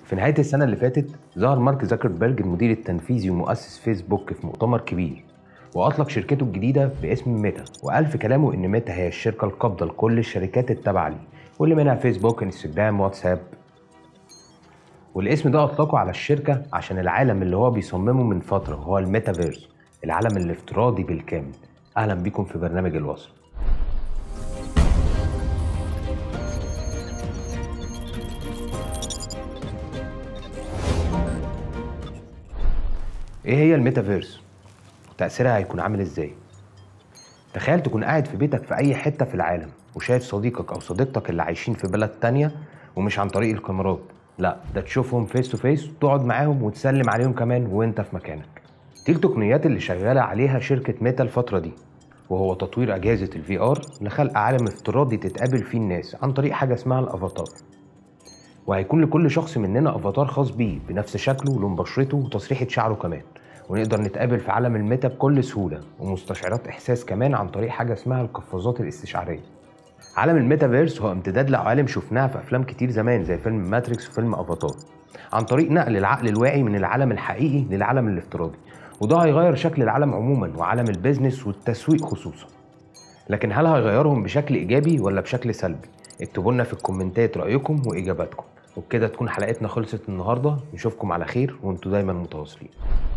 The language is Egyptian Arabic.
في نهاية السنة اللي فاتت ظهر مارك زاكربيرج المدير التنفيذي ومؤسس فيسبوك في مؤتمر كبير وأطلق شركته الجديدة باسم ميتا وقال في كلامه إن ميتا هي الشركة القابضة لكل الشركات التابعة ليه واللي منها فيسبوك انستجرام واتساب والاسم ده أطلقه على الشركة عشان العالم اللي هو بيصممه من فترة هو الميتافيرس العالم الافتراضي بالكامل أهلا بيكم في برنامج الوصل ايه هي الميتافيرس وتأثيرها هيكون عامل ازاي تخيل تكون قاعد في بيتك في اي حتة في العالم وشايف صديقك او صديقتك اللي عايشين في بلد تانية ومش عن طريق الكاميرات لا ده تشوفهم فيس تو فيس وتقعد معاهم وتسلم عليهم كمان وانت في مكانك دي التقنيات اللي شغالة عليها شركة ميتا الفترة دي وهو تطوير أجهزة الفي ار لخلق عالم افتراضي تتقابل فيه الناس عن طريق حاجة اسمها الأفاتار وهيكون لكل شخص مننا افاتار خاص بيه بنفس شكله ولون بشرته وتصريحه شعره كمان ونقدر نتقابل في عالم الميتا بكل سهوله ومستشعرات احساس كمان عن طريق حاجه اسمها القفازات الاستشعاريه عالم الميتافيرس هو امتداد لعوالم شفناها في افلام كتير زمان زي فيلم ماتريكس وفيلم افاتار عن طريق نقل العقل الواعي من العالم الحقيقي للعالم الافتراضي وده هيغير شكل العالم عموما وعالم البيزنس والتسويق خصوصا لكن هل هيغيرهم بشكل ايجابي ولا بشكل سلبي اكتبوا لنا في الكومنتات رايكم واجاباتكم وبكده تكون حلقتنا خلصت النهارده نشوفكم على خير وانتوا دايما متواصلين